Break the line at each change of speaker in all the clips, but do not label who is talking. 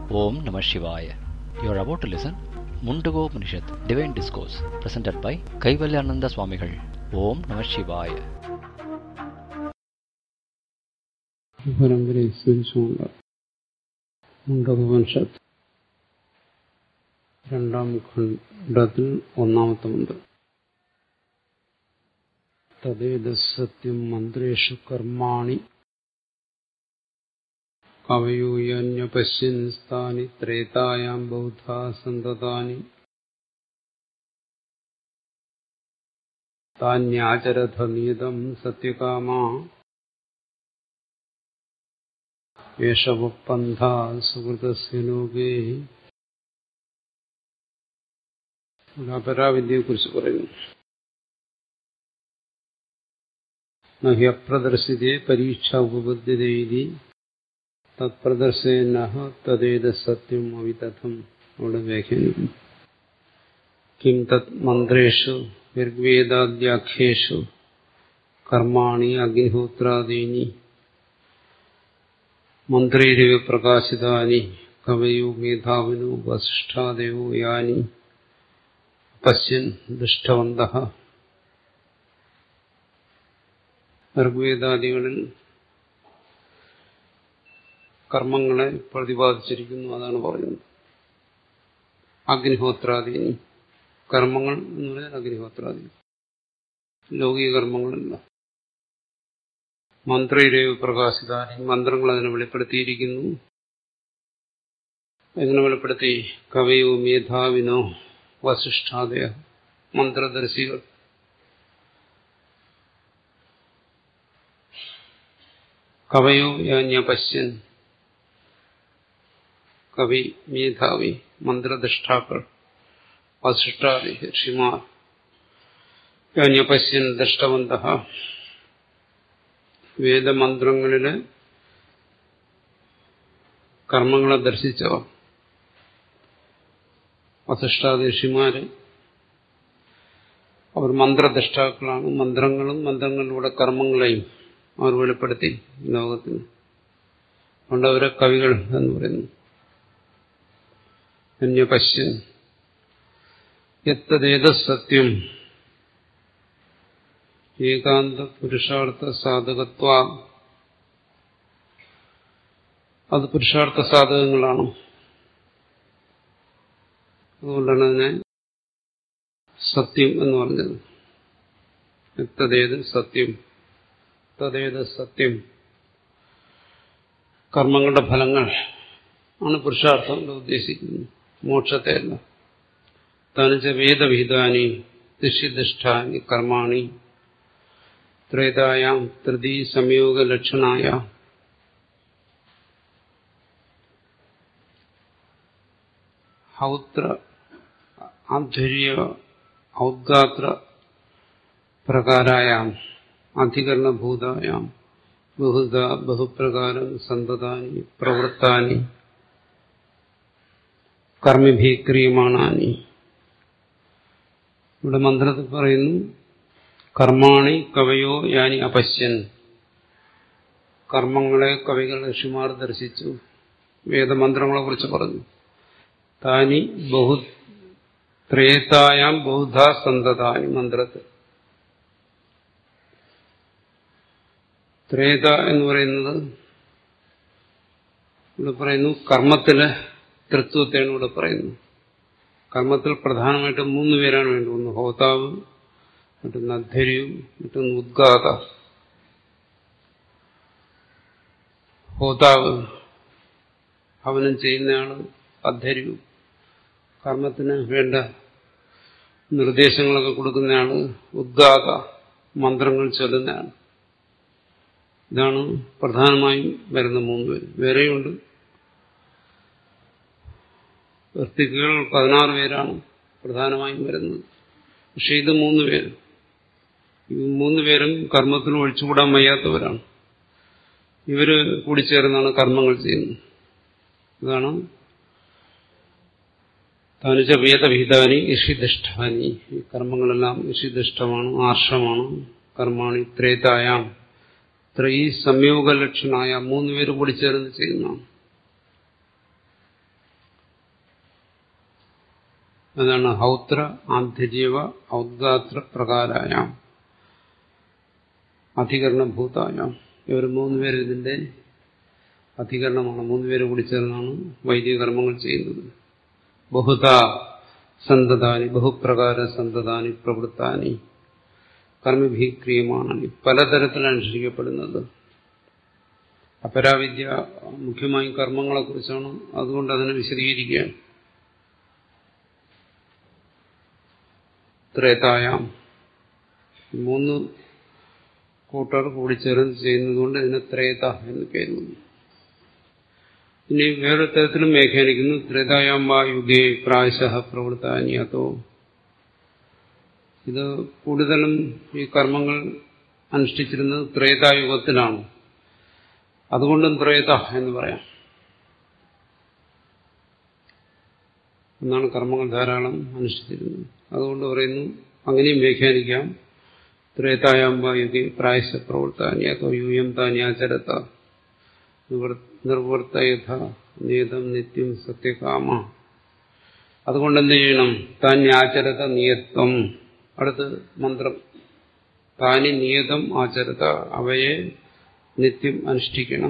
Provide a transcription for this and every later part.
Om Namah Shivaya. You are about to listen Mundago Upanishad, Divine Discourse, presented by Kaivalyananda Swamigal. Om Namah Shivaya.
പരമ്പരയെ സ്മരിച്ചുകൊണ്ട് മുണ്ടോപനിഷത്ത് രണ്ടാം ഖണ്ഡത്തിൽ ഒന്നാമത്തെ മന്ത്രം തദ്ദേത സത്യം മന്ത്രേഷു കർമാണി കവയൂയന്യപശ്യൻ സ്ഥാനി ത്രേതായാം ബൗദ്ധാ സന്തതാനി താന്യാചരഥ നിയതം സത്യകാമാ യേശവപന്ഥ സുഹൃതസ്യ ലോകേ അപരാവിദ്യയെക്കുറിച്ച് പറയുന്നു നഹി അപ്രദർശിതേ പരീക്ഷ ഉപബദ്ധ്യതേതി തത്പ്രദർശന തദ്ദേത സത്യം അവിതഥം അവിടെ വ്യാഖ്യാനിക്കുന്നു കിം തത് മന്ത്രേഷു ഋഗ്വേദാദ്യാഖ്യേഷു കർമാണി അഗ്നിഹോത്രാദീനി മന്ത്രൈരവ പ്രകാശിതാനി കവയോ മേധാവിനോ വസിഷ്ഠാദേവോ യാനി പശ്യൻ ദുഷ്ടവന്ത ഋഗ്വേദാദികളിൽ കർമ്മങ്ങളെ പ്രതിപാദിച്ചിരിക്കുന്നു അതാണ് പറയുന്നത് അഗ്നിഹോത്രാദീനി കർമ്മങ്ങൾ എന്ന് പറഞ്ഞാൽ അഗ്നിഹോത്രാദി ലൗകിക കർമ്മങ്ങളല്ല മന്ത്രയിരവ് പ്രകാശിതാനി മന്ത്രങ്ങൾ അതിനെ വെളിപ്പെടുത്തിയിരിക്കുന്നു എങ്ങനെ വെളിപ്പെടുത്തി കവയോ മേധാവിനോ വസിഷ്ഠാദയ മന്ത്രദർശികൾ കവയോ യാന്യ പശ്യൻ കവി മേധാവി മന്ത്രദൃഷ്ടാക്കൾ വസിഷ്ഠാദി ഋഷിമാർ യാന്യ പശ്യൻ ദൃഷ്ടവന്ത വേദമന്ത്രങ്ങളിലെ കർമ്മങ്ങളെ ദർശിച്ചവർ വസിഷ്ഠാദർഷിമാര് അവർ മന്ത്രദഷ്ടാക്കളാണ് മന്ത്രങ്ങളും മന്ത്രങ്ങളിലൂടെ കർമ്മങ്ങളെയും അവർ വെളിപ്പെടുത്തി ലോകത്തിന് അതുകൊണ്ട് അവരെ കവികൾ എന്ന് പറയുന്നു അന്യപശ്യൻ എത്തതേത സത്യം ഏകാന്ത പുരുഷാർത്ഥ സാധകത്വ അത് പുരുഷാർത്ഥ സാധകങ്ങളാണ് അതുകൊണ്ടാണ് അതിനെ സത്യം എന്ന് പറഞ്ഞത് തതേത് സത്യം തതേത് സത്യം കർമ്മങ്ങളുടെ ഫലങ്ങൾ ആണ് പുരുഷാർത്ഥം ഉദ്ദേശിക്കുന്നത് മോക്ഷത്തെയല്ല തനിച്ച വേദവിഹിതാനി ദിഷ്യദിഷ്ടാനി കർമാണി ത്രേതായാം തൃതി സംയോഗലക്ഷണായ ഹൗത്ര ആധുര്യ ഔദ്ഗാത്ര പ്രകാരായാം അധികരണഭൂതായാം ബഹുത ബഹുപ്രകാരം സന്തതാനി പ്രവൃത്താനി കർമ്മിഭി ക്രിയമാണാനി ഇവിടെ മന്ത്രത്തിൽ പറയുന്നു കർമാണി കവയോ യാനി അപശ്യൻ കർമ്മങ്ങളെ കവികൾ ഋഷിമാർ ദർശിച്ചു വേദമന്ത്രങ്ങളെ കുറിച്ച് പറഞ്ഞു താനി ബഹു ത്രേതായാം ബൗദ്ധ സന്തതാനി മന്ത്രത്തിൽ ത്രേത എന്ന് പറയുന്നത് ഇവിടെ പറയുന്നു കർമ്മത്തിലെ തൃത്വത്തെയാണ് ഇവിടെ പറയുന്നത് കർമ്മത്തിൽ പ്രധാനമായിട്ട് മൂന്ന് പേരാണ് വേണ്ടത് ഒന്ന് ഹോതാവ് മറ്റൊന്ന് അധര്യവും മറ്റൊന്ന് ഉദ്ഗാത ഹോതാവ് ഹവനം ചെയ്യുന്നയാള് അധര്യവും കർമ്മത്തിന് വേണ്ട നിർദ്ദേശങ്ങളൊക്കെ കൊടുക്കുന്നയാള് ഉദ്ഗാത മന്ത്രങ്ങൾ ചൊല്ലുന്നയാള് ഇതാണ് പ്രധാനമായും വരുന്ന മൂന്ന് പേര് വേറെയുണ്ട് വ്യക്തികൾ പതിനാറ് പേരാണ് പ്രധാനമായും വരുന്നത് പക്ഷെ ഇത് മൂന്ന് പേര് ഈ മൂന്ന് പേരും കർമ്മത്തിൽ ഒഴിച്ചുകൂടാൻ വയ്യാത്തവരാണ് ഇവര് കൂടിച്ചേർന്നാണ് കർമ്മങ്ങൾ ചെയ്യുന്നത് ഇതാണ് തനുജ വേദവിഹിതാനി ഋഷിദിഷ്ടാനി ഈ കർമ്മങ്ങളെല്ലാം ഋഷിദിഷ്ടമാണ് ആർഷമാണ് കർമാണി ത്രേതായാം ത്രയീ സംയോഗലക്ഷണായ മൂന്ന് പേര് കൂടി ചേർന്ന് ചെയ്യുന്നതാണ് അതാണ് ഹൗത്ര ആന്തര്യവ ഔദ്ഗാത്ര പ്രകാരായാം അധികരണഭൂതായാം ഇവർ മൂന്നുപേര് ഇതിന്റെ അധികരണമാണ് മൂന്നുപേര് കൂടി ചേർന്നാണ് വൈദിക കർമ്മങ്ങൾ ചെയ്യുന്നത് ബഹുത സന്തതാനി ബഹുപ്രകാര സന്തതാനി പ്രവൃത്താനി കർമ്മഭീക്രിയമാണ് പലതരത്തിൽ അനുഷ്ഠിക്കപ്പെടുന്നത് അപരാവിദ്യ മുഖ്യമായും കർമ്മങ്ങളെക്കുറിച്ചാണ് അതുകൊണ്ട് അതിനെ വിശദീകരിക്കുകയാണ് ത്രേതായാം മൂന്ന് കൂട്ടർ കൂടിച്ചേർന്ന് ചെയ്യുന്നതുകൊണ്ട് ഇതിനെ ത്രേത എന്ന് പേര് വന്നു ഇനി വേറൊരു തരത്തിലും വ്യാഖ്യാനിക്കുന്നു ത്രേതായാം വാ യുഗേ പ്രായശ പ്രവൃത്താനിയതോ ഇത് കൂടുതലും ഈ കർമ്മങ്ങൾ അനുഷ്ഠിച്ചിരുന്നത് ത്രേതായുഗത്തിലാണ് അതുകൊണ്ടും ത്രേത എന്ന് പറയാം എന്നാണ് കർമ്മങ്ങൾ ധാരാളം അനുഷ്ഠിച്ചിരുന്നത് അതുകൊണ്ട് പറയുന്നു അങ്ങനെയും വ്യാഖ്യാനിക്കാം ത്രേതായാമ്പ യുഗി പ്രായശ പ്രവൃത്താനി അതോ യൂയം താന്യാചരത്ത നിർവർത്തയഥ നിയതം നിത്യം സത്യകാമ അതുകൊണ്ട് എന്ത് ചെയ്യണം താന്യാചരത നിയത്വം അടുത്ത് മന്ത്രം താനി നിയതം ആചരത അവയെ നിത്യം അനുഷ്ഠിക്കണം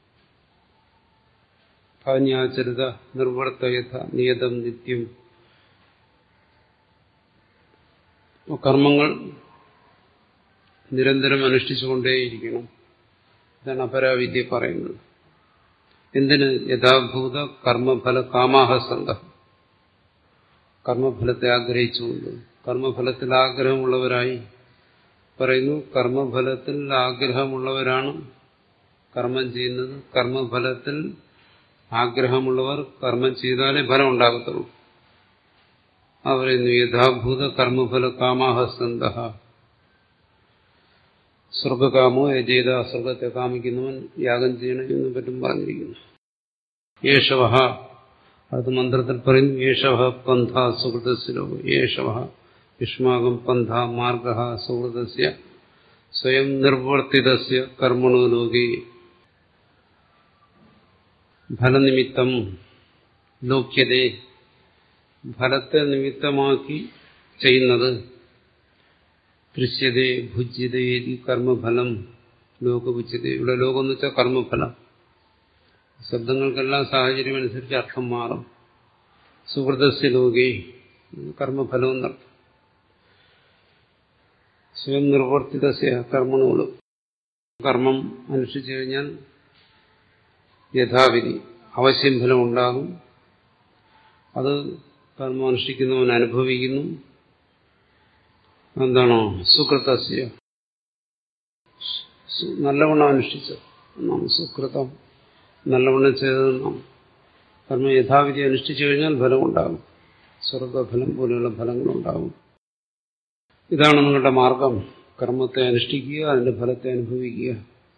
താന്യാചരത നിർവർത്തയഥ നിയതം നിത്യം കർമ്മങ്ങൾ നിരന്തരം അനുഷ്ഠിച്ചുകൊണ്ടേയിരിക്കണം ഇതാണ് അപരാവിദ്യ പറയുന്നത് എന്തിന് യഥാഭൂത കർമ്മഫല കാമാഹസംഗ കർമ്മഫലത്തെ ആഗ്രഹിച്ചുകൊണ്ട് കർമ്മഫലത്തിൽ ആഗ്രഹമുള്ളവരായി പറയുന്നു കർമ്മഫലത്തിൽ ആഗ്രഹമുള്ളവരാണ് കർമ്മം ചെയ്യുന്നത് കർമ്മഫലത്തിൽ ആഗ്രഹമുള്ളവർ കർമ്മം ചെയ്താലേ ഫലം ഉണ്ടാകത്തുള്ളൂ ആ പറയുന്നു യഥാഭൂത കർമ്മഫല കാമാഹസന്ത സ്വർഗകാമോ യജേത സ്വർഗത്തെ കാമിക്കുന്നവൻ യാഗം ചെയ്യണം എന്ന് പറ്റും പറഞ്ഞിരിക്കുന്നു യേശവ അത് മന്ത്രത്തിൽ പറയുന്നു യേശവ പന്ഥ സുഹൃതസ്യലോ യേശവ യുഷ്മാകം പന്ഥ മാർഗ സുഹൃതസ്യ സ്വയം നിർവർത്തിതസ്യ കർമ്മണോ ലോകി ഫലനിമിത്തം ലോക്യതേ ഫലത്തെ നിമിത്തമാക്കി ചെയ്യുന്നത് ദൃശ്യതേ ഭുജ്യതേതി കർമ്മഫലം ലോകഭുജ്യത ഇവിടെ ലോകം എന്ന് വെച്ചാൽ കർമ്മഫലം ശബ്ദങ്ങൾക്കെല്ലാം സാഹചര്യം അനുസരിച്ച് അർത്ഥം മാറും സുഹൃതസ്യ ലോകേ കർമ്മഫലം എന്നർത്ഥം സ്വയം നിർവർത്തിതസ്യ കർമ്മണോളും കർമ്മം അനുഷ്ഠിച്ചു കഴിഞ്ഞാൽ യഥാവിധി അവശ്യം ഫലം ഉണ്ടാകും അത് കർമ്മം അനുഷ്ഠിക്കുന്നവൻ അനുഭവിക്കുന്നു എന്താണോ സുകൃതസ്യ നല്ലവണ്ണം അനുഷ്ഠിച്ച എന്നാണ് സുകൃതം നല്ലവണ്ണം ചെയ്തതെന്നാണ് കർമ്മം യഥാവിധി അനുഷ്ഠിച്ചു കഴിഞ്ഞാൽ ഫലമുണ്ടാകും സ്വർഗഫലം പോലെയുള്ള ഫലങ്ങളുണ്ടാകും ഇതാണ് നിങ്ങളുടെ മാർഗം കർമ്മത്തെ അനുഷ്ഠിക്കുക അതിന്റെ ഫലത്തെ അനുഭവിക്കുക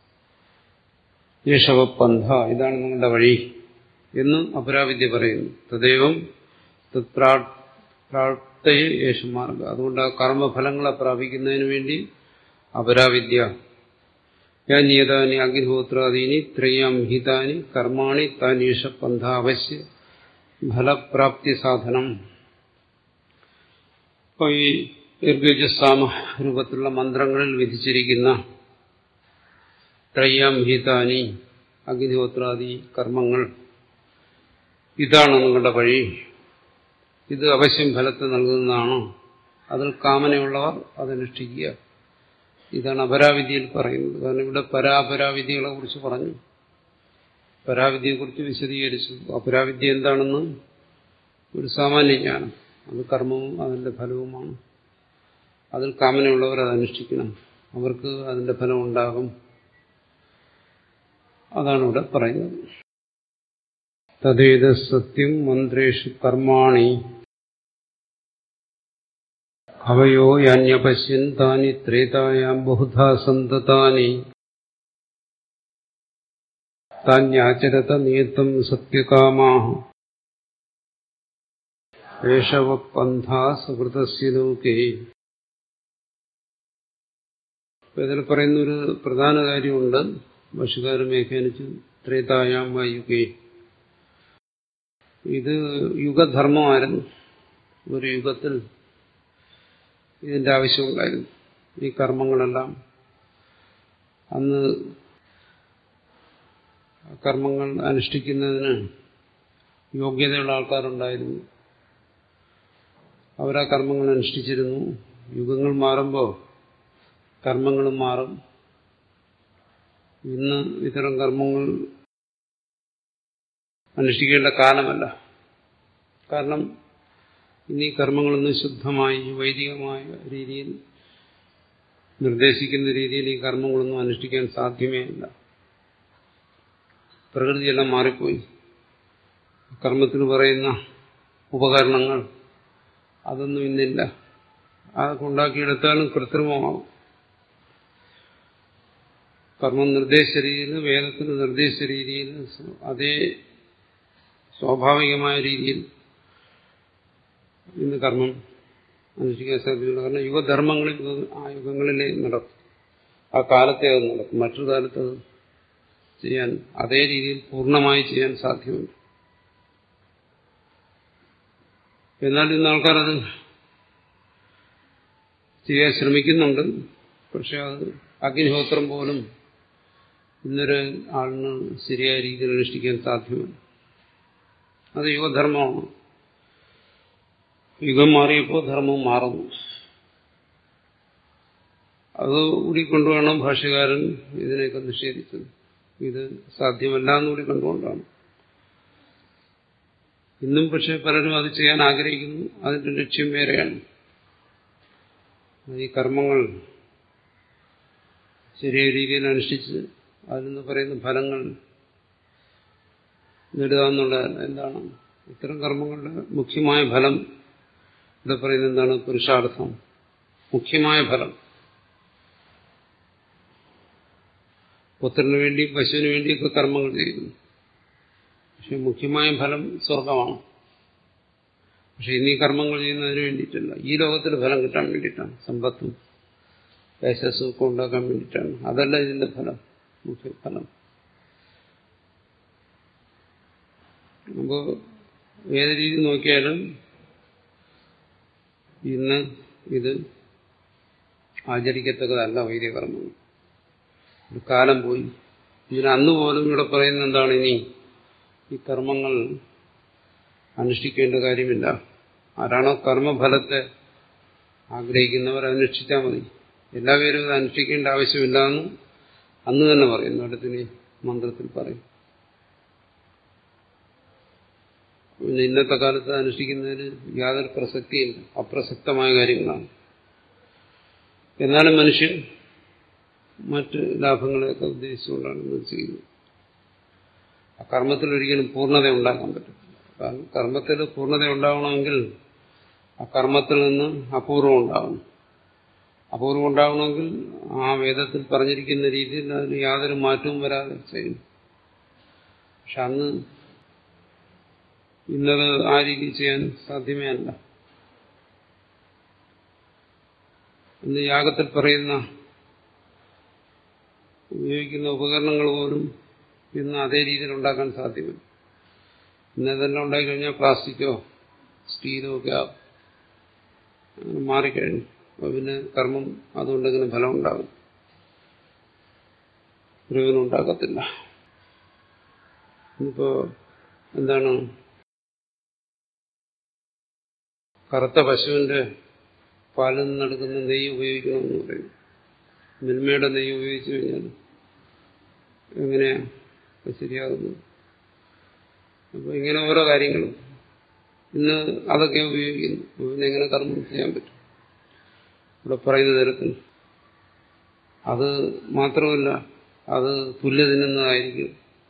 യേശവപന്ഥ ഇതാണ് നിങ്ങളുടെ വഴി എന്ന് അപരാവിദ്യ പറയുന്നു തദൈവം പ്രാപ്തയെ യേശുമാർഗ അതുകൊണ്ട് ആ കർമ്മഫലങ്ങളെ പ്രാപിക്കുന്നതിന് വേണ്ടി അപരാവിദ്യ ഞാൻ നിയതാനി അഗ്നിഹോത്രാദീനി ത്രയാം ഹിതാനി കർമാണി താനീഷ പന്ഥ അവശ്യ ഫലപ്രാപ്തി സാധനം അപ്പോൾ ഈ ദീർഘജസാമ രൂപത്തിലുള്ള മന്ത്രങ്ങളിൽ വിധിച്ചിരിക്കുന്ന ത്രയ്യാം ഹിതാനി അഗ്നിഹോത്രാദി കർമ്മങ്ങൾ ഇതാണ് നിങ്ങളുടെ വഴി ഇത് അവശ്യം ഫലത്തെ നൽകുന്നതാണ് അതിൽ കാമനയുള്ളവർ അതനുഷ്ഠിക്കുക ഇതാണ് അപരാവിദ്യയിൽ പറയുന്നത് കാരണം ഇവിടെ പരാപരാവിദ്യകളെ കുറിച്ച് പറഞ്ഞു പരാവിദ്യയെക്കുറിച്ച് വിശദീകരിച്ചു അപരാവിദ്യ എന്താണെന്ന് ഒരു സാമാന്യ ജ്ഞാനം അത് കർമ്മവും അതിന്റെ ഫലവുമാണ് അതിൽ കാമനയുള്ളവർ അത് അനുഷ്ഠിക്കണം അവർക്ക് അതിന്റെ ഫലം ഉണ്ടാകും അതാണ് ഇവിടെ പറയുന്നത് തദ്ദേത സത്യം മന്ത്രേഷു കർമാണി അവയോ യാന്യപശ്യൻ താനി ത്രേതായാം ബഹുധാ സന്തതാനി താന്യാചരത നിയത്തം സത്യകാമാ ഏഷവപന്ഥാ സുഹൃതസ്യ ലോകേ ഇതിൽ പറയുന്ന ഒരു പ്രധാന കാര്യമുണ്ട് ഭക്ഷ്യകാരൻ വ്യാഖ്യാനിച്ചു ത്രേതായാം വായുകേ ഇത് യുഗധർമ്മമായിരുന്നു ഒരു യുഗത്തിൽ ഇതിന്റെ ആവശ്യമുണ്ടായിരുന്നു ഈ കർമ്മങ്ങളെല്ലാം അന്ന് കർമ്മങ്ങൾ അനുഷ്ഠിക്കുന്നതിന് യോഗ്യതയുള്ള ആൾക്കാരുണ്ടായിരുന്നു അവരാ കർമ്മങ്ങൾ അനുഷ്ഠിച്ചിരുന്നു യുഗങ്ങൾ മാറുമ്പോൾ കർമ്മങ്ങളും മാറും ഇന്ന് ഇത്തരം കർമ്മങ്ങൾ അനുഷ്ഠിക്കേണ്ട കാലമല്ല കാരണം ഇനി കർമ്മങ്ങളൊന്നും ശുദ്ധമായി വൈദികമായ രീതിയിൽ നിർദ്ദേശിക്കുന്ന രീതിയിൽ ഈ കർമ്മങ്ങളൊന്നും അനുഷ്ഠിക്കാൻ സാധ്യമേ അല്ല പ്രകൃതിയെല്ലാം മാറിപ്പോയി കർമ്മത്തിന് പറയുന്ന ഉപകരണങ്ങൾ അതൊന്നും ഇന്നില്ല അതൊക്കെ ഉണ്ടാക്കിയെടുത്താലും കൃത്രിമമാവും കർമ്മം നിർദ്ദേശിച്ച രീതിയിൽ വേദത്തിന് നിർദ്ദേശിച്ച രീതിയിൽ അതേ സ്വാഭാവികമായ രീതിയിൽ ഇന്ന് കർമ്മം അനുഷ്ഠിക്കാൻ സാധ്യമല്ല കാരണം യുഗധർമ്മങ്ങളിൽ ആ യുഗങ്ങളിലേ നടക്കും ആ കാലത്തെ അത് നടക്കും മറ്റൊരു കാലത്ത് അത് ചെയ്യാൻ അതേ രീതിയിൽ പൂർണ്ണമായി ചെയ്യാൻ സാധ്യമല്ല എന്നാൽ ഇന്ന് ആൾക്കാരത് ചെയ്യാൻ ശ്രമിക്കുന്നുണ്ട് പക്ഷെ അത് അഗ്നിഹോത്രം പോലും ഇന്നൊരു ആളിന് ശരിയായ രീതിയിൽ അനുഷ്ഠിക്കാൻ സാധ്യമല്ല അത് യുഗധർമ്മമാണ് യുഗം മാറിയപ്പോൾ ധർമ്മം മാറുന്നു അത് കൂടി കൊണ്ടുവേണം ഭാഷ്യകാരൻ ഇതിനെയൊക്കെ നിഷേധിച്ചത് ഇത് സാധ്യമല്ല എന്നുകൂടി കണ്ടുകൊണ്ടാണ് ഇന്നും പക്ഷെ പലരും അത് ചെയ്യാൻ ആഗ്രഹിക്കുന്നു അതിന്റെ ലക്ഷ്യം വേറെയാണ് ഈ കർമ്മങ്ങൾ ശരിയായ രീതിയിൽ അനുഷ്ഠിച്ച് അതിൽ നിന്ന് പറയുന്ന ഫലങ്ങൾ നേടുക എന്നുള്ള എന്താണ് ഇത്തരം കർമ്മങ്ങളുടെ മുഖ്യമായ ഫലം ഇവിടെ പറയുന്നത് എന്താണ് പുരുഷാർത്ഥം മുഖ്യമായ ഫലം പുത്രന് വേണ്ടി പശുവിന് വേണ്ടിയൊക്കെ കർമ്മങ്ങൾ ചെയ്യുന്നു പക്ഷെ മുഖ്യമായ ഫലം സ്വർഗമാണ് പക്ഷെ ഇന്നീ കർമ്മങ്ങൾ ചെയ്യുന്നതിന് വേണ്ടിയിട്ടല്ല ഈ ലോകത്തിൽ ഫലം കിട്ടാൻ വേണ്ടിയിട്ടാണ് സമ്പത്തും യശസ്സും ഒക്കെ ഉണ്ടാക്കാൻ വേണ്ടിയിട്ടാണ് അതല്ല ഇതിന്റെ ഫലം മുഖ്യ ഫലം അപ്പോൾ ഏത് രീതി നോക്കിയാലും ഇന്ന് ഇത് ആചരിക്കത്തക്കതല്ല വൈദ്യകർമ്മങ്ങൾ ഒരു കാലം പോയി ഇതിന് അന്ന് പോലും ഇവിടെ പറയുന്നത് എന്താണ് ഇനി ഈ കർമ്മങ്ങൾ അനുഷ്ഠിക്കേണ്ട കാര്യമില്ല ആരാണോ കർമ്മഫലത്തെ ആഗ്രഹിക്കുന്നവർ അനുഷ്ഠിച്ചാൽ മതി എല്ലാവരും ഇത് അനുഷ്ഠിക്കേണ്ട ആവശ്യമില്ല എന്ന് അന്ന് തന്നെ പറയുന്നു അടുത്തിന് മന്ത്രത്തിൽ പറയും പിന്നെ ഇന്നത്തെ കാലത്ത് അനുഷ്ഠിക്കുന്നതിന് യാതൊരു പ്രസക്തിയില്ല അപ്രസക്തമായ കാര്യങ്ങളാണ് എന്നാലും മനുഷ്യൻ മറ്റ് ലാഭങ്ങളെയൊക്കെ ഉദ്ദേശിച്ചുകൊണ്ടാണ് ഇത് ചെയ്യുന്നത് ആ കർമ്മത്തിൽ ഒരിക്കലും പൂർണ്ണത ഉണ്ടാക്കാൻ പറ്റത്തില്ല കാരണം കർമ്മത്തിൽ പൂർണ്ണത ഉണ്ടാവണമെങ്കിൽ ആ കർമ്മത്തിൽ നിന്ന് അപൂർവം ഉണ്ടാവണം അപൂർവം ഉണ്ടാവണമെങ്കിൽ ആ വേദത്തിൽ പറഞ്ഞിരിക്കുന്ന രീതിയിൽ അതിന് യാതൊരു മാറ്റവും വരാതെ ചെയ്യും പക്ഷെ അന്ന് ഇന്നത് ആ രീതിയിൽ ചെയ്യാൻ സാധ്യമേ അല്ല ഇന്ന് യാഗത്തിൽ പറയുന്ന ഉപയോഗിക്കുന്ന ഉപകരണങ്ങൾ പോലും ഇന്ന് അതേ രീതിയിൽ ഉണ്ടാക്കാൻ സാധ്യമല്ല ഇന്ന് ഇതെല്ലാം ഉണ്ടായിക്കഴിഞ്ഞാൽ പ്ലാസ്റ്റിക്കോ സ്റ്റീലോ ഒക്കെ ആവും അങ്ങനെ മാറിക്കഴിഞ്ഞു അപ്പോൾ പിന്നെ കർമ്മം അതുകൊണ്ടെങ്കിലും ഫലം ഉണ്ടാകും പ്രയോജനം ഉണ്ടാക്കത്തില്ല ഇന്നിപ്പോ എന്താണ് കറുത്ത പശുവിന്റെ പാലിൽ നിന്നെടുക്കുന്ന നെയ്യ് ഉപയോഗിക്കണമെന്ന് പറയും മിൽമയുടെ നെയ്യ് ഉപയോഗിച്ചു കഴിഞ്ഞാൽ എങ്ങനെയാ ശരിയാകുന്നത് അപ്പോൾ ഇങ്ങനെ ഓരോ കാര്യങ്ങളും ഇന്ന് അതൊക്കെ ഉപയോഗിക്കുന്നു പിന്നെ എങ്ങനെ കർമ്മം ചെയ്യാൻ പറ്റും ഇവിടെ പറയുന്ന തരത്തിൽ അത് മാത്രമല്ല അത് പുല്ല് തിന്നുന്നതായിരിക്കും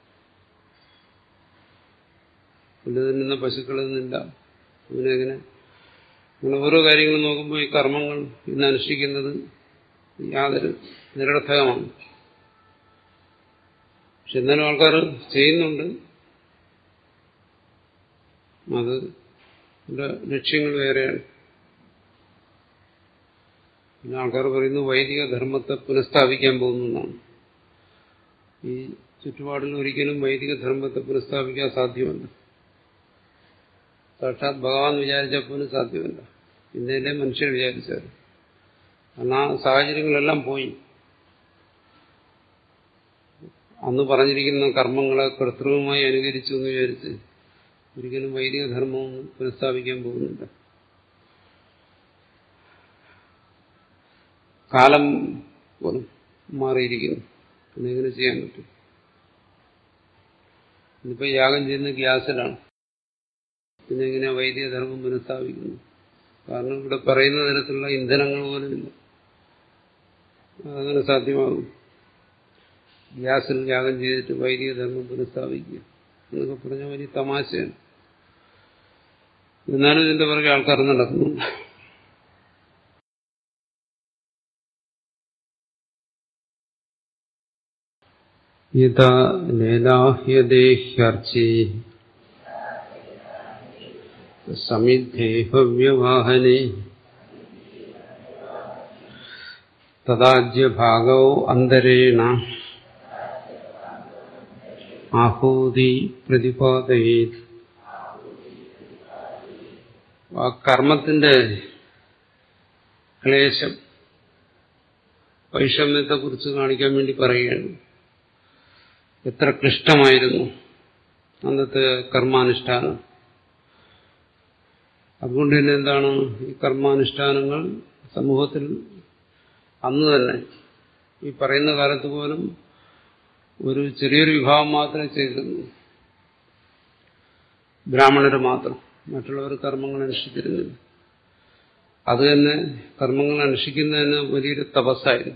പുല്ല് തിന്നുന്ന പശുക്കളിൽ നിന്നില്ല അതിനെങ്ങനെ അങ്ങനെ ഓരോ കാര്യങ്ങളും നോക്കുമ്പോൾ ഈ കർമ്മങ്ങൾ ഇന്ന് അനുഷ്ഠിക്കുന്നത് യാതൊരു നിരർത്ഥകമാണ് പക്ഷെ എന്നാലും ആൾക്കാർ ചെയ്യുന്നുണ്ട് അത് ലക്ഷ്യങ്ങൾ വേറെയാണ് പിന്നെ ആൾക്കാർ പറയുന്നു വൈദിക ധർമ്മത്തെ പുനഃസ്ഥാപിക്കാൻ പോകുന്നതാണ് ഈ ചുറ്റുപാടിൽ ഒരിക്കലും വൈദിക ധർമ്മത്തെ പുനഃസ്ഥാപിക്കാൻ സാധ്യമല്ല സാക്ഷാത് ഭഗവാൻ വിചാരിച്ചാൽ പോലും സാധ്യമല്ല ഇന്ത്യയിലെ മനുഷ്യർ വിചാരിച്ചത് കാരണം ആ സാഹചര്യങ്ങളെല്ലാം പോയി അന്ന് പറഞ്ഞിരിക്കുന്ന കർമ്മങ്ങളെ കർത്തൃവുമായി അനുകരിച്ചു എന്ന് വിചാരിച്ച് ഒരിക്കലും വൈദിക ധർമ്മമൊന്നും പുനഃസ്ഥാപിക്കാൻ പോകുന്നില്ല കാലം പോലും മാറിയിരിക്കുന്നു പിന്നെ എങ്ങനെ ചെയ്യാൻ പറ്റും ഇന്നിപ്പോ യാഗം ചെയ്യുന്ന ഗ്യാസിലാണ് പിന്നെ എങ്ങനെയാ വൈദിക ധർമ്മം പുനഃസ്ഥാപിക്കുന്നു കാരണം ഇവിടെ പറയുന്ന തരത്തിലുള്ള ഇന്ധനങ്ങൾ പോലും ഇല്ല അതങ്ങനെ സാധ്യമാകും ഗ്യാസിൽ യാഗം ചെയ്തിട്ട് വൈദിക ധർമ്മം പുനഃസ്ഥാപിക്കുക എന്നൊക്കെ പറഞ്ഞ വലിയ തമാശയാണ് എന്നാലും ഇതിന്റെ പുറകെ ആൾക്കാർ നടക്കുന്നുണ്ട് യഥാ ലേലാഹ്യദേഹ്യർച്ചി സമിദ്ധേഹവ്യവാഹനെ തദാജ്യഭാഗോ അന്തരേണ ആഹൂതി പ്രതിപാദയേത് ആ കർമ്മത്തിന്റെ ക്ലേശം വൈഷമ്യത്തെക്കുറിച്ച് കാണിക്കാൻ വേണ്ടി പറയുകയാണ് എത്ര ക്ലിഷ്ടമായിരുന്നു അന്നത്തെ കർമാനുഷ്ഠാനം അതുകൊണ്ട് തന്നെ എന്താണ് ഈ കർമാനുഷ്ഠാനങ്ങൾ സമൂഹത്തിൽ അന്ന് തന്നെ ഈ പറയുന്ന കാലത്ത് പോലും ഒരു ചെറിയൊരു വിഭാഗം മാത്രമേ ചെയ്തിരുന്നു ബ്രാഹ്മണർ മാത്രം മറ്റുള്ളവർ കർമ്മങ്ങൾ അനുഷ്ഠിച്ചിരുന്നില്ല അത് തന്നെ കർമ്മങ്ങൾ അനുഷ്ഠിക്കുന്നതിന് വലിയൊരു തപസ്സായിരുന്നു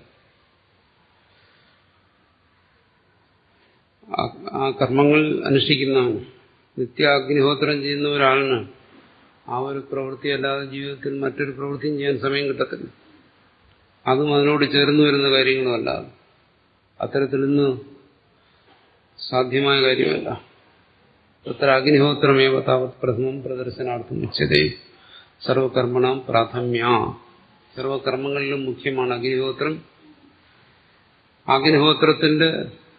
ആ കർമ്മങ്ങൾ അനുഷ്ഠിക്കുന്ന നിത്യാഗ്നിഹോത്രം ചെയ്യുന്ന ഒരാളിന് ആ ഒരു പ്രവൃത്തി അല്ലാതെ ജീവിതത്തിൽ മറ്റൊരു പ്രവൃത്തിയും ചെയ്യാൻ സമയം കിട്ടത്തില്ല അതും അതിനോട് ചേർന്ന് വരുന്ന കാര്യങ്ങളുമല്ല അത്തരത്തിൽ ഇന്ന് സാധ്യമായ കാര്യമല്ല തത്ര അഗ്നിഹോത്രമേവ താവത് പ്രഥമം പ്രദർശനാർത്ഥം ഉച്ചതേ സർവകർമ്മണം പ്രാഥമ്യ സർവകർമ്മങ്ങളിലും മുഖ്യമാണ് അഗ്നിഹോത്രം അഗ്നിഹോത്രത്തിന്റെ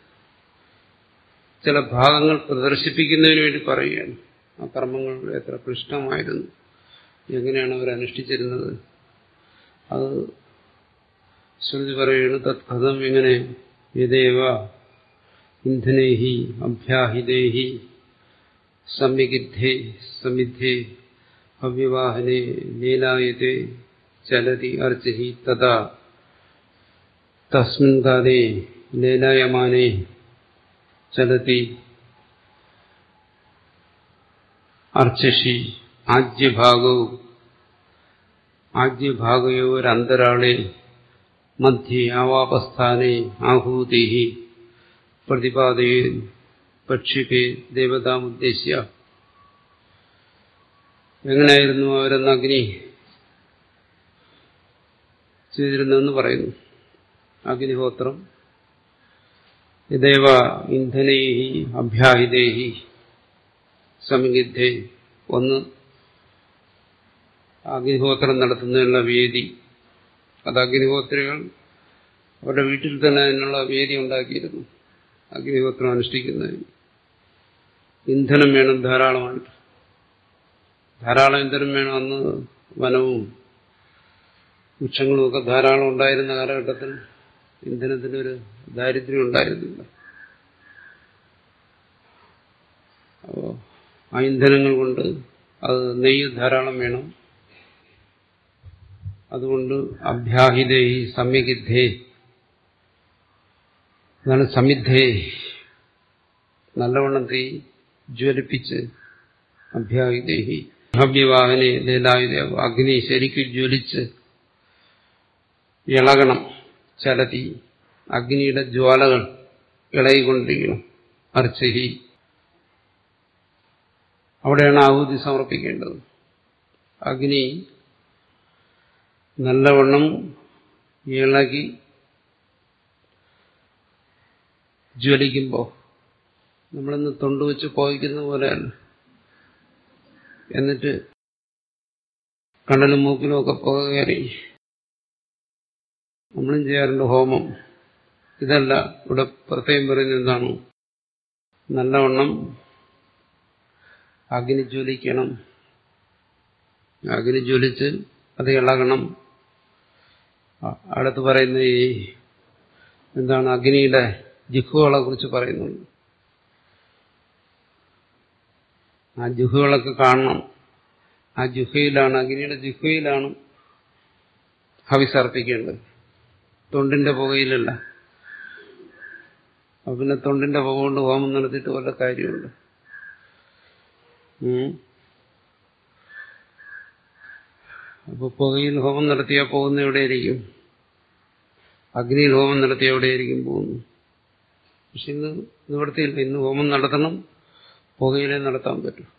ചില ഭാഗങ്ങൾ പ്രദർശിപ്പിക്കുന്നതിന് വേണ്ടി പറയുകയാണ് ആ കർമ്മങ്ങൾ എത്ര ക്ലിഷ്ടമായിരുന്നു എങ്ങനെയാണ് അവർ അനുഷ്ഠിച്ചിരുന്നത് അത് ശ്രുതി പറയുകയാണ് തത്കഥം എങ്ങനെ യഥേവ ഇന്ധനേഹി അഭ്യാഹിതേഹി സമ്യഗിദ്ധേ സമിദ്ധേ അവ്യവാഹനെ ലീലായത്തെ ചലതി അർച്ചഹി തഥാ തസ്മിൻ കാലേ ലീലായമാനേ ചലതി അർച്ചഷി ആജ്യഭാഗോ ആജ്യഭാഗയോരന്തരാളെ മധ്യേ ആവാപസ്ഥാനെ ആഹൂതി പ്രതിപാദയേ പക്ഷിപേ ദേവതാമുദ്ദേശ്യ എങ്ങനെയായിരുന്നു അവരെന്ന് അഗ്നി ചെയ്തിരുന്നെന്ന് പറയുന്നു അഗ്നിഹോത്രം ഇതേവ ഇന്ധനേഹി അഭ്യാഹിതേഹി സമിഗിദ്ധേ ഒന്ന് അഗ്നിഹോത്രം നടത്തുന്നതിനുള്ള വേദി അത് അഗ്നിഹോത്രികൾ അവരുടെ വീട്ടിൽ തന്നെ അതിനുള്ള വേദി ഉണ്ടാക്കിയിരുന്നു അഗ്നിഹോത്രം അനുഷ്ഠിക്കുന്നതിന് ഇന്ധനം വേണം ധാരാളമായിട്ട് ധാരാളം ഇന്ധനം വേണം അന്ന് വനവും വൃക്ഷങ്ങളും ഒക്കെ ധാരാളം ഉണ്ടായിരുന്ന കാലഘട്ടത്തിൽ ഇന്ധനത്തിനൊരു ദാരിദ്ര്യം ഉണ്ടായിരുന്നില്ല അപ്പോ ആ ഇന്ധനങ്ങൾ കൊണ്ട് അത് നെയ്യ് ധാരാളം വേണം അതുകൊണ്ട് അഭ്യാഹിതേ സമ്യഗിദ്ധേ അതാണ് സമിദ്ധേ നല്ലവണ്ണം തീ ജ്വലിപ്പിച്ച് അഭ്യാഹിതേഹി ഭവ്യവാഹനെ ലീലായുധ അഗ്നി ശരിക്കും ജ്വലിച്ച് ഇളകണം ചലതി അഗ്നിയുടെ ജ്വാലകൾ ഇളകിക്കൊണ്ടിരിക്കണം അർച്ചഹി അവിടെയാണ് ആഹൂതി സമർപ്പിക്കേണ്ടത് അഗ്നി നല്ലവണ്ണം ഇളകി ജ്വലിക്കുമ്പോൾ നമ്മളിന്ന് തൊണ്ടുവെച്ച് പോയിക്കുന്ന പോലെയല്ല എന്നിട്ട് കണ്ണലും മൂക്കിലും ഒക്കെ പുക കയറി നമ്മളും ചെയ്യാറുണ്ട് ഹോമം ഇതല്ല ഇവിടെ പ്രത്യേകം പറയുന്നത് എന്താണ് നല്ലവണ്ണം അഗ്നി ജ്വലിക്കണം അഗ്നി ജ്വലിച്ച് അത് ഇളകണം അ- അടുത്ത് പറയുന്ന ഈ എന്താണ് അഗ്നിയുടെ ജിഹുകളെ കുറിച്ച് പറയുന്നുണ്ട് ആ ജുഹുകളൊക്കെ കാണണം ആ ജുഹയിലാണ് അഗ്നിയുടെ ജുഹയിലാണ് ഹവിസ് അർപ്പിക്കേണ്ടത് തൊണ്ടിന്റെ പുകയിലല്ല അപ്പൊ പിന്നെ തൊണ്ടിന്റെ പുക കൊണ്ട് ഹോമം നടത്തിയിട്ട് വല്ല കാര്യമുണ്ട് ഉം. അപ്പൊ പുകയിൽ ഹോമം നടത്തിയാൽ പോകുന്ന എവിടെയായിരിക്കും അഗ്നിയിൽ ഹോമം നടത്തിയ എവിടെയായിരിക്കും പോകുന്നു പക്ഷെ ഇന്ന് നിവൃത്തിയില്ല ഇന്ന് ഹോമം നടത്തണം പുകയിലേ നടത്താൻ പറ്റും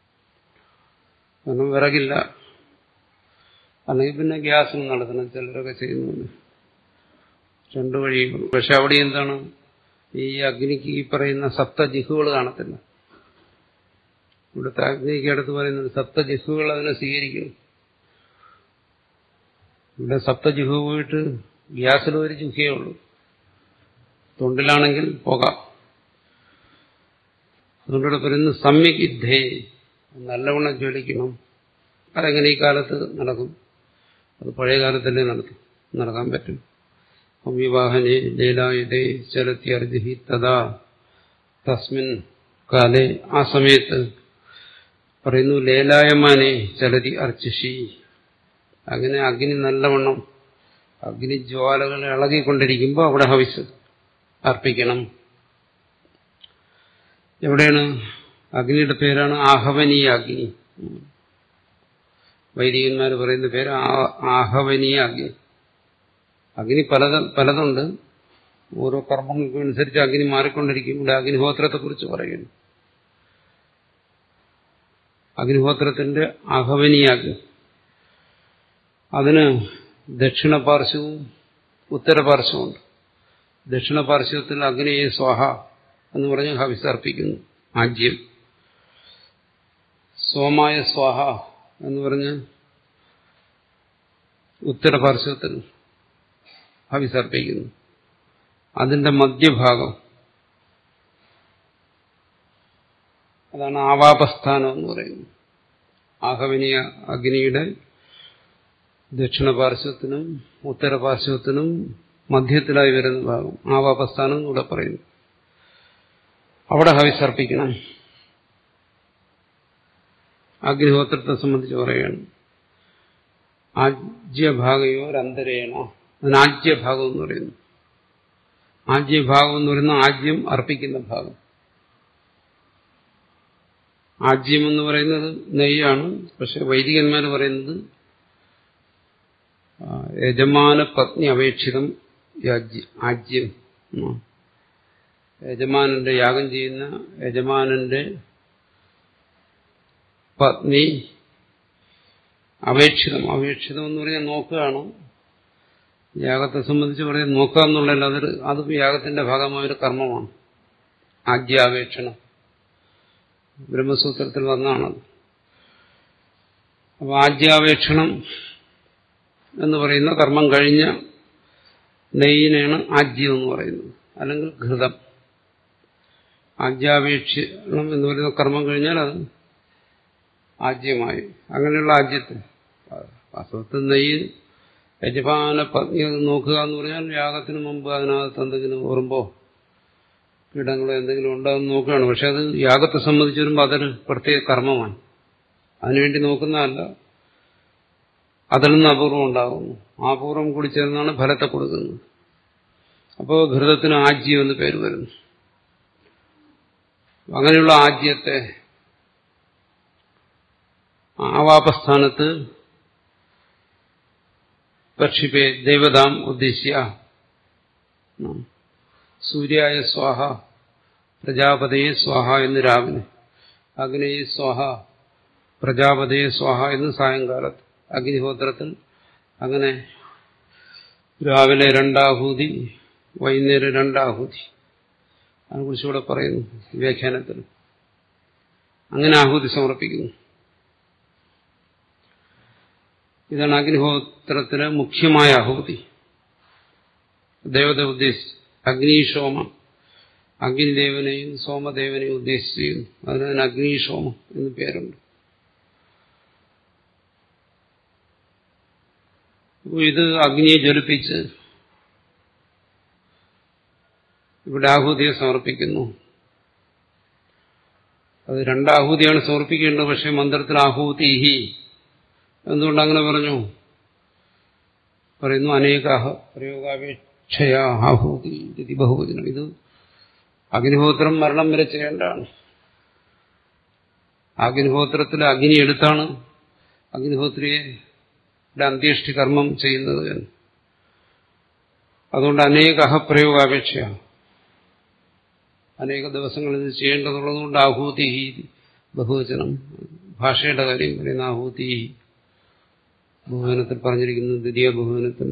കാരണം വിറകില്ല അല്ലെങ്കിൽ പിന്നെ ഗ്യാസും നടത്തണം ചിലരൊക്കെ ചെയ്യുന്നുണ്ട് രണ്ടു വഴിയും പക്ഷെ അവിടെ എന്താണ് ഈ അഗ്നിക്ക് ഈ പറയുന്ന സപ്തജിഹുകൾ കാണത്തില്ല ഇവിടുത്തെ അഗ്നിക്ക് അടുത്ത് പറയുന്നത് സപ്തജിഹുകൾ അതിനെ സ്വീകരിക്കുന്നു ഇവിടെ സപ്തജിഹു പോയിട്ട് ഗ്യാസിൽ ഒരു ജിഹയേ ഉള്ളൂ തൊണ്ടിലാണെങ്കിൽ പുക അതുകൊണ്ടിവിടെ പറയുന്നത് സമ്യക് യുദ്ധേ നല്ലവണ്ണം ജ്വലിക്കണം അതെങ്ങനെ ഈ കാലത്ത് നടക്കും അത് പഴയ കാലത്തല്ലേ നടത്തും നടക്കാൻ പറ്റും വിവാഹനെ ലീലായുധേ ചലത്തി അർജുഹി തഥാ തസ്മിൻ കാലേ ആ സമയത്ത് പറയുന്നു ലേലായമാനെ ചലതി അർച്ചുഷി അങ്ങനെ അഗ്നി നല്ലവണ്ണം അഗ്നി ജ്വാലകൾ ഇളകിക്കൊണ്ടിരിക്കുമ്പോൾ അവിടെ ഹവിസ് അർപ്പിക്കണം എവിടെയാണ് അഗ്നിയുടെ പേരാണ് ആഹവനീയ അഗ്നി വൈദികന്മാർ പറയുന്ന പേര് ആ- ആഹവനീയ അഗ്നി അഗ്നി പലത പലതുണ്ട് ഓരോ കർമ്മങ്ങൾക്കും അനുസരിച്ച് അഗ്നി മാറിക്കൊണ്ടിരിക്കും ഇവിടെ അഗ്നിഹോത്രത്തെക്കുറിച്ച് പറയുന്നു അഗ്നിഹോത്രത്തിന്റെ ആഹവനീയ അഗ്നി അതിന് ദക്ഷിണ പാർശ്വവും ഉത്തര പാർശ്വമുണ്ട് ദക്ഷിണ പാർശ്വത്തിൽ അഗ്നിയെ സ്വാഹ എന്ന് പറഞ്ഞ് ഹവിസ് അർപ്പിക്കുന്നു ആജ്യം സോമായ സ്വാഹ എന്ന് പറഞ്ഞ് ഉത്തര പാർശ്വത്തിൽ ഹവിസ് അർപ്പിക്കുന്നു അതിന്റെ മധ്യഭാഗം അതാണ് ആവാപസ്ഥാനം എന്ന് പറയുന്നത് ആഹവനീയ അഗ്നിയുടെ ദക്ഷിണ പാർശ്വത്തിനും ഉത്തര പാർശ്വത്തിനും മധ്യത്തിലായി വരുന്ന ഭാഗം ആവാപസ്ഥാനം ഇവിടെ പറയുന്നു അവിടെ ഹവിസർപ്പിക്കണം അഗ്നിഹോത്രത്തെ സംബന്ധിച്ച് പറയുകയാണ് ആജ്യഭാഗയോ അന്തരേണ അതിന് ആജ്യഭാഗം എന്ന് പറയുന്നു ആജ്യഭാഗം എന്ന് പറയുന്ന ആജ്യം അർപ്പിക്കുന്ന ഭാഗം ആജ്യം എന്ന് പറയുന്നത് നെയ്യാണ് പക്ഷെ വൈദികന്മാർ പറയുന്നത് ആ, യജമാന പത്നി അപേക്ഷിതം യാജ്യ- ആജ്യം എന്നാണ്. യജമാനന്റെ യാഗം ചെയ്യുന്ന യജമാനന്റെ പത്നി അപേക്ഷിതം അപേക്ഷിതം എന്ന് പറഞ്ഞാൽ നോക്കുകയാണ് യാഗത്തെ സംബന്ധിച്ച് പറയാൻ നോക്കുക എന്നുള്ളതല്ല അതൊരു അത് യാഗത്തിന്റെ ഭാഗമായ ഒരു കർമ്മമാണ് ആജ്യാപേക്ഷണം ബ്രഹ്മസൂത്രത്തിൽ വന്നാണത് അപ്പൊ ആജ്യാപേക്ഷണം എന്ന് പറയുന്ന കർമ്മം കഴിഞ്ഞ നെയ്യിനാണ് ആജ്യം എന്ന് പറയുന്നത് അല്ലെങ്കിൽ ഘൃതം ആജ്യാപേക്ഷണം എന്ന് പറയുന്ന കർമ്മം കഴിഞ്ഞാൽ അത് ആജ്യമായി അങ്ങനെയുള്ള ആജ്യത്തിൽ വാസ്തവത്തിൽ നെയ്യ് യജമാന പത്നി അത് നോക്കുക എന്ന് പറഞ്ഞാൽ യാഗത്തിന് മുമ്പ് അതിനകത്ത് എന്തെങ്കിലും ഓർമ്മോ കീടങ്ങളോ എന്തെങ്കിലും ഉണ്ടോ എന്ന് നോക്കുകയാണ് പക്ഷെ അത് യാഗത്തെ സംബന്ധിച്ച് വരുമ്പോൾ അതൊരു പ്രത്യേക കർമ്മമാണ് അതിനുവേണ്ടി നോക്കുന്നതല്ല അതിൽ നിന്ന് അപൂർവം ഉണ്ടാകുന്നു ആ പൂർവ്വം കൂടി ചേർന്നാണ് ഫലത്തെ കൊടുക്കുന്നത് അപ്പോൾ ഘൃതത്തിന് ആജ്യം എന്ന് പേര് വരുന്നു അങ്ങനെയുള്ള ആജ്യത്തെ ആവാപസ്ഥാനത്ത് പക്ഷിപേ ദേവതാം ഉദ്ദേശ്യ സൂര്യായ സ്വാഹ പ്രജാപതയെ സ്വാഹ എന്ന് രാവിലെ അഗ്നയെ സ്വാഹ പ്രജാപതയെ സ്വാഹ എന്ന് സായങ്കാലത്ത് അഗ്നിഹോത്രത്തിൽ അങ്ങനെ രാവിലെ രണ്ടാഹൂതി വൈകുന്നേരം രണ്ടാഹൂതി അതിനെക്കുറിച്ചുകൂടെ പറയുന്നു വ്യാഖ്യാനത്തിൽ അങ്ങനെ ആഹൂതി സമർപ്പിക്കുന്നു ഇതാണ് അഗ്നിഹോത്രത്തിലെ മുഖ്യമായ ആഹൂതി ദേവത ഉദ്ദേശിച്ച് അഗ്നിശോമ അഗ്നിദേവനെയും സോമദേവനെയും ഉദ്ദേശിച്ച് ചെയ്യുന്നു അതിന് അഗ്നിശോമം എന്ന് പേരുണ്ട് ഇത് അഗ്നിയെ ജ്വലിപ്പിച്ച് ഇവിടെ ആഹൂതിയെ സമർപ്പിക്കുന്നു അത് രണ്ടാഹൂതിയാണ് സമർപ്പിക്കേണ്ടത് പക്ഷെ മന്ത്രത്തിൽ ആഹൂതിഹി എന്തുകൊണ്ട് അങ്ങനെ പറഞ്ഞു പറയുന്നു അനേകാഹ പ്രയോഗാപേക്ഷയാ ആഹൂതി ഇത് ബഹുവചനം ഇത് അഗ്നിഹോത്രം മരണം വരെ ചെയ്യേണ്ടതാണ് അഗ്നിഹോത്രത്തിൽ അഗ്നി എടുത്താണ് അഗ്നിഹോത്രിയെ അന്ത്യേഷ്ടി കർമ്മം ചെയ്യുന്നത് എന്ന് അതുകൊണ്ട് അനേക അഹപ്രയോഗാപേക്ഷയാണ് അനേക ദിവസങ്ങൾ ഇത് ചെയ്യേണ്ടതുള്ളതുകൊണ്ട് ആഹൂതി ബഹുവചനം ഭാഷയുടെ കാര്യം പറയുന്ന ആഹൂതി ബഹുവനത്തിൽ പറഞ്ഞിരിക്കുന്നു ദ്വിതീയ ബഹുവനത്തിൽ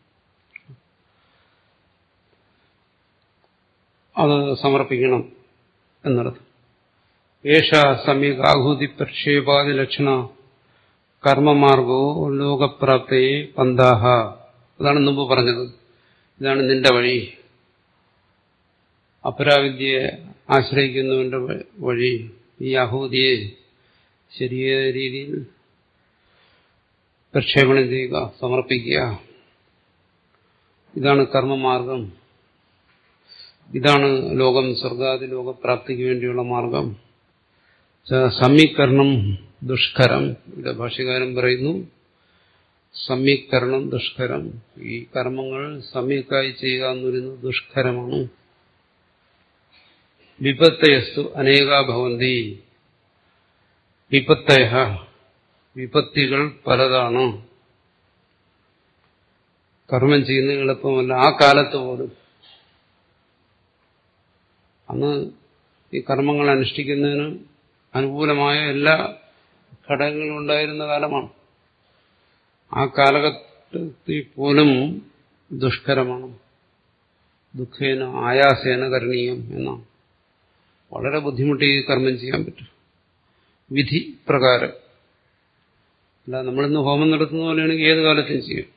അത് സമർപ്പിക്കണം എന്നർത്ഥം ഏഷ സമ്യക് ആഹൂതി പ്രക്ഷേപാതി ലക്ഷണ കർമ്മമാർഗോ ലോകപ്രാപ്തയെ പന്താഹ അതാണ് മുമ്പ് പറഞ്ഞത് ഇതാണ് നിന്റെ വഴി അപരാവിദ്യയെ ആശ്രയിക്കുന്നവന്റെ വഴി ഈ അഹൂതിയെ ശരിയായ രീതിയിൽ പ്രക്ഷേപണം ചെയ്യുക സമർപ്പിക്കുക ഇതാണ് കർമ്മമാർഗം ഇതാണ് ലോകം സ്വർഗാദി ലോകപ്രാപ്തിക്ക് വേണ്ടിയുള്ള മാർഗം സമീകരണം ദുഷ്കരം ഇവിടെ ഭാഷ്യകാരൻ പറയുന്നു സമീകരണം ദുഷ്കരം ഈ കർമ്മങ്ങൾ സമീക്കായി ചെയ്യുക എന്ന് പറയുന്നത് ദുഷ്കരമാണ് വിപത്തയസ്തു അനേകാഭവന്തി വിപത്തയ വിപത്തികൾ പലതാണ് കർമ്മം ചെയ്യുന്നത് എളുപ്പമല്ല ആ കാലത്ത് പോലും അന്ന് ഈ കർമ്മങ്ങൾ അനുഷ്ഠിക്കുന്നതിന് അനുകൂലമായ എല്ലാ ഘടകങ്ങളും ഉണ്ടായിരുന്ന കാലമാണ് ആ കാലഘട്ടത്തിൽ പോലും ദുഷ്കരമാണ് ദുഃഖേന ആയാസേന കരണീയം എന്നാണ് വളരെ ബുദ്ധിമുട്ടി കർമ്മം ചെയ്യാൻ പറ്റും വിധി പ്രകാരം അല്ല നമ്മളിന്ന് ഹോമം നടത്തുന്ന പോലെയാണെങ്കിൽ ഏത് കാലത്തും ചെയ്യും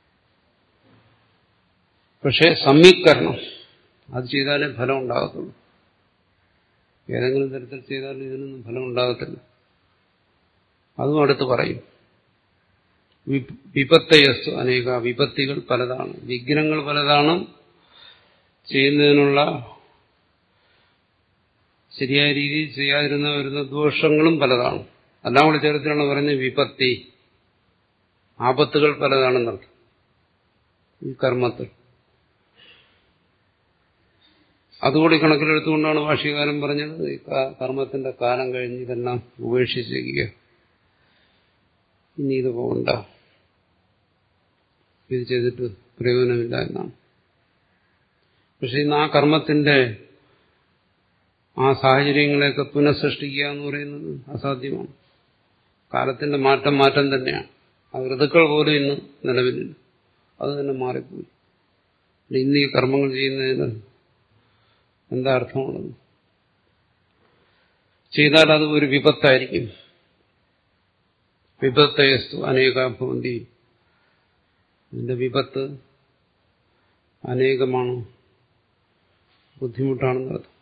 പക്ഷെ സമീകരണം അത് ചെയ്താലേ ഫലം ഉണ്ടാകത്തുള്ളൂ ഏതെങ്കിലും തരത്തിൽ ചെയ്താലും ഇതിനൊന്നും ഫലം ഉണ്ടാകത്തില്ല അതും അടുത്ത് പറയും വിപത്തയസ്തു അനേക വിപത്തികൾ പലതാണ് വിഘ്നങ്ങൾ പലതാണ് ചെയ്യുന്നതിനുള്ള ശരിയായ രീതിയിൽ ചെയ്യാതിരുന്ന വരുന്ന ദോഷങ്ങളും പലതാണ് എല്ലാം കൂടെ ചേർത്തിലാണ് പറയുന്നത് വിപത്തി ആപത്തുകൾ പലതാണെന്നർത്ഥം ഈ കർമ്മത്തിൽ അതുകൂടി കണക്കിലെടുത്തുകൊണ്ടാണ് ഭാഷ്യകാരൻ പറഞ്ഞത് ഈ കർമ്മത്തിന്റെ കാലം കഴിഞ്ഞ് ഇതെല്ലാം ഉപേക്ഷിച്ചിരിക്കുക ഇനി ഇത് പോകണ്ട ഇത് ചെയ്തിട്ട് പ്രയോജനമില്ല എന്നാണ് പക്ഷെ ഇന്ന് ആ കർമ്മത്തിന്റെ ആ സാഹചര്യങ്ങളെയൊക്കെ പുനഃസൃഷ്ടിക്കുക എന്ന് പറയുന്നത് അസാധ്യമാണ് കാലത്തിന്റെ മാറ്റം മാറ്റം തന്നെയാണ് ആ ഋതുക്കൾ പോലും ഇന്ന് നിലവിലില്ല അത് തന്നെ മാറിപ്പോയി ഇന്ന് ഈ കർമ്മങ്ങൾ ചെയ്യുന്നതിന് എന്താ അർത്ഥമുള്ളത് ചെയ്താൽ അത് ഒരു വിപത്തായിരിക്കും വിപത്തയസ്തു അനേകാഭവന്തി ഇതിന്റെ വിപത്ത് അനേകമാണ് ബുദ്ധിമുട്ടാണെന്ന് അർത്ഥം